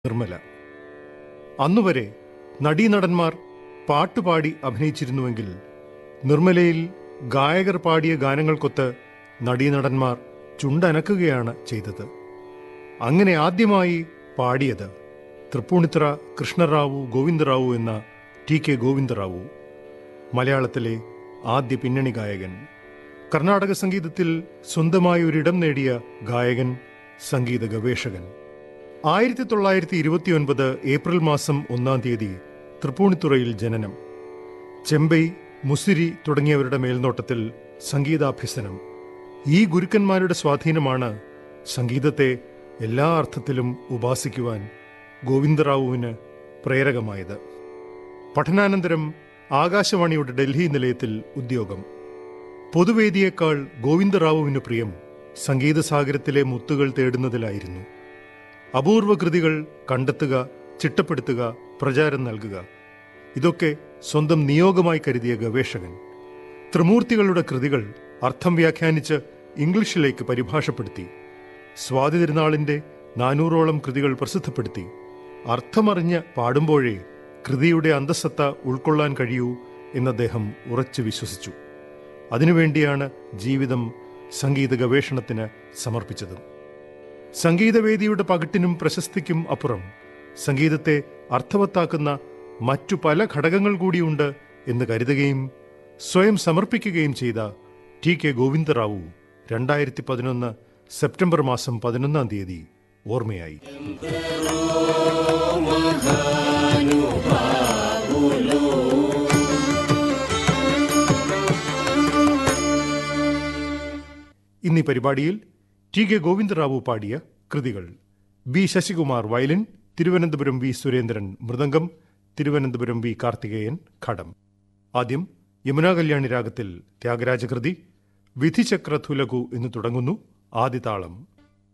നിർമ്മല അന്നുവരെ നടീനടന്മാർ പാട്ടുപാടി അഭിനയിച്ചിരുന്നുവെങ്കിൽ നിർമ്മലയിൽ ഗായകർ പാടിയ ഗാനങ്ങൾക്കൊത്ത് നടീനടന്മാർ ചുണ്ടനക്കുകയാണ് ചെയ്തത് അങ്ങനെ ആദ്യമായി പാടിയത് തൃപ്പൂണിത്തുറ കൃഷ്ണറാവു ഗോവിന്ദറാവു എന്ന ടി കെ ഗോവിന്ദറാവു മലയാളത്തിലെ ആദ്യ പിന്നണി ഗായകൻ കർണാടക സംഗീതത്തിൽ സ്വന്തമായി ഒരിടം നേടിയ ഗായകൻ സംഗീത ഗവേഷകൻ ആയിരത്തി തൊള്ളായിരത്തി ഇരുപത്തിയൊൻപത് ഏപ്രിൽ മാസം ഒന്നാം തീയതി തൃപ്പൂണിത്തുറയിൽ ജനനം ചെമ്പൈ മുസിരി തുടങ്ങിയവരുടെ മേൽനോട്ടത്തിൽ സംഗീതാഭ്യസനം ഈ ഗുരുക്കന്മാരുടെ സ്വാധീനമാണ് സംഗീതത്തെ എല്ലാ അർത്ഥത്തിലും ഉപാസിക്കുവാൻ ഗോവിന്ദറാവുവിന് പ്രേരകമായത് പഠനാനന്തരം ആകാശവാണിയുടെ ഡൽഹി നിലയത്തിൽ ഉദ്യോഗം പൊതുവേദിയേക്കാൾ ഗോവിന്ദറാവുവിന് പ്രിയം സംഗീതസാഗരത്തിലെ മുത്തുകൾ തേടുന്നതിലായിരുന്നു അപൂർവ കൃതികൾ കണ്ടെത്തുക ചിട്ടപ്പെടുത്തുക പ്രചാരം നൽകുക ഇതൊക്കെ സ്വന്തം നിയോഗമായി കരുതിയ ഗവേഷകൻ ത്രിമൂർത്തികളുടെ കൃതികൾ അർത്ഥം വ്യാഖ്യാനിച്ച് ഇംഗ്ലീഷിലേക്ക് പരിഭാഷപ്പെടുത്തി സ്വാതി തിരുനാളിന്റെ നാനൂറോളം കൃതികൾ പ്രസിദ്ധപ്പെടുത്തി അർത്ഥമറിഞ്ഞ് പാടുമ്പോഴേ കൃതിയുടെ അന്തസത്ത ഉൾക്കൊള്ളാൻ കഴിയൂ എന്ന് അദ്ദേഹം ഉറച്ചു വിശ്വസിച്ചു അതിനുവേണ്ടിയാണ് ജീവിതം സംഗീത ഗവേഷണത്തിന് സമർപ്പിച്ചത് സംഗീതവേദിയുടെ പകിട്ടിനും പ്രശസ്തിക്കും അപ്പുറം സംഗീതത്തെ അർത്ഥവത്താക്കുന്ന മറ്റു പല ഘടകങ്ങൾ കൂടിയുണ്ട് എന്ന് കരുതുകയും സ്വയം സമർപ്പിക്കുകയും ചെയ്ത ടി കെ ഗോവിന്ദറാവു രണ്ടായിരത്തി പതിനൊന്ന് സെപ്റ്റംബർ മാസം പതിനൊന്നാം തീയതി ഓർമ്മയായി ഇന്നീ പരിപാടിയിൽ ടി കെ ഗോവിന്ദറാവു പാടിയ കൃതികൾ B Sasikumar violin Thiruvananthapuram V Surendran മൃദംഗം തിരുവനന്തപുരം വി കാർത്തികേയൻ ഘടം ആദ്യം യമുനാ കല്യാണി രാഗത്തിൽ ത്യാഗരാജകൃതി വിധിചക്ര തുലകു എന്ന് തുടങ്ങുന്നു ആദിതാളം